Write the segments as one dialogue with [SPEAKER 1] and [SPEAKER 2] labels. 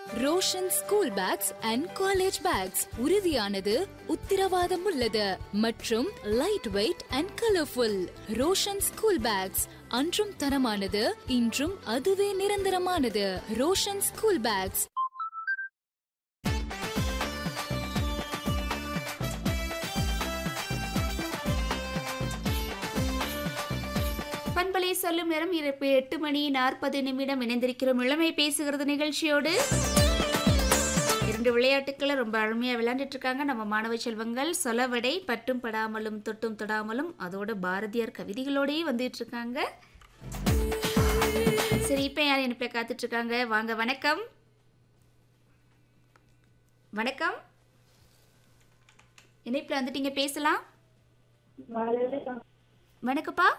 [SPEAKER 1] Roshan school bags and college bags உறுதியானது உத்தரவாதம் உள்ளது மற்றும் light weight and colourful Roshan school bags அன்றும் தரமானது இன்றும் அதுவே நிரந்தரமானது ரோஷன் ஸ்கூல் பேக்ஸ்
[SPEAKER 2] பண்பலை சொல்லும் நேரம் இரவு எட்டு மணி நாற்பது நிமிடம் இணைந்திருக்கிறோம் இளமை பேசுகிறது நிகழ்ச்சியோடு இரண்டு விளையாட்டுக்களை ரொம்ப அருமையாக விளையாண்டுட்டு இருக்காங்க நம்ம மாணவ செல்வங்கள் சொலவடை பட்டும் படாமலும் தொட்டும் தொடாமலும் அதோட பாரதியார் கவிதைகளோடயே வந்துட்டு இருக்காங்க சரி இப்போ யார் இனிப்பில் காத்துட்டு இருக்காங்க வாங்க வணக்கம் வணக்கம் இணைப்பில் வந்துட்டீங்க பேசலாம் வணக்கப்பா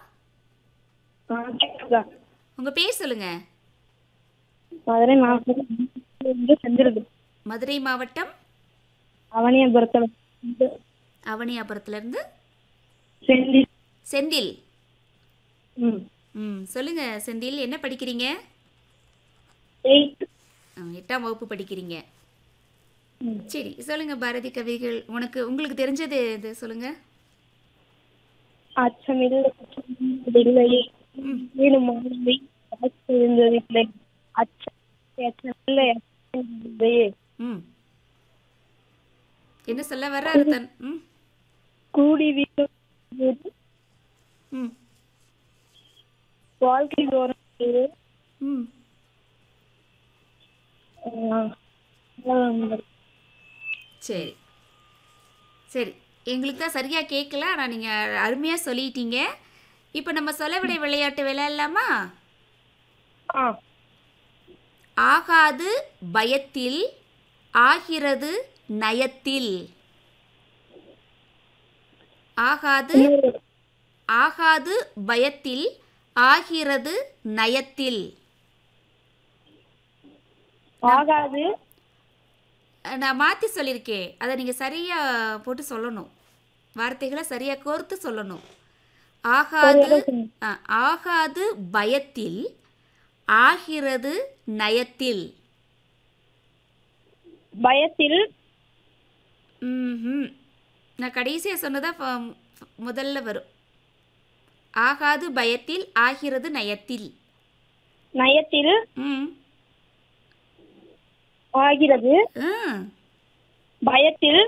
[SPEAKER 2] உங்கள் பேர் சொல்லுங்க
[SPEAKER 3] மதுரை மாவட்டம் செஞ்சிருக்கு
[SPEAKER 2] மதுரை மாவட்டம்
[SPEAKER 3] அவனியபுரத்தில்
[SPEAKER 2] அவனியாபுரத்துலேருந்து
[SPEAKER 3] செஞ்சி
[SPEAKER 2] செந்தில்
[SPEAKER 3] ம்
[SPEAKER 2] ம் சொல்லுங்க செந்தில் என்ன படிக்கிறீங்க
[SPEAKER 3] எயிட்
[SPEAKER 2] ஆ, எட்டாம் வகுப்பு படிக்கிறீங்க
[SPEAKER 3] ம்.
[SPEAKER 2] சரி சொல்லுங்க பாரதி கவிகள் உனக்கு உங்களுக்கு தெரிஞ்சது இது சொல்லுங்க
[SPEAKER 3] அச்சமில்லை அச்சமில்லை வீடு மாணவி இருந்ததில்லை அச்சம் அச்சமில்லை அச்சமில்லை
[SPEAKER 2] ம் என்ன சொல்ல வர்றாரு தன் ம்
[SPEAKER 3] கூடி வீடு
[SPEAKER 2] ம்
[SPEAKER 3] வாழ்க்கை தோறும் வீடு
[SPEAKER 2] ம் சரி சரி எங்களுக்கு தான் சரியாக கேட்கல ஆனால் நீங்கள் அருமையாக சொல்லிட்டீங்க இப்போ நம்ம சொலவிடை விளையாட்டு விளையாடலாமா
[SPEAKER 3] ஆ
[SPEAKER 2] ஆகாது பயத்தில் ஆகிறது நயத்தில் ஆகாது ஆகாது பயத்தில் ஆகிறது நயத்தில்
[SPEAKER 3] ஆகாது
[SPEAKER 2] நான் மாற்றி சொல்லியிருக்கேன் அதை நீங்கள் சரியாக போட்டு சொல்லணும் வார்த்தைகளை சரியாக கோர்த்து சொல்லணும் ஆகாது ஆ, ஆகாது பயத்தில் ஆகிறது நயத்தில்
[SPEAKER 3] பயத்தில்
[SPEAKER 2] ம்ஹும். நான் கடைசியாக சொன்னதா ஃப- ஃப- முதல்ல வரும் ஆகாது பயத்தில் ஆகிறது நயத்தில்
[SPEAKER 3] நயத்தில்
[SPEAKER 2] ம்
[SPEAKER 3] ஆகிறது
[SPEAKER 2] ம்
[SPEAKER 3] பயத்தில்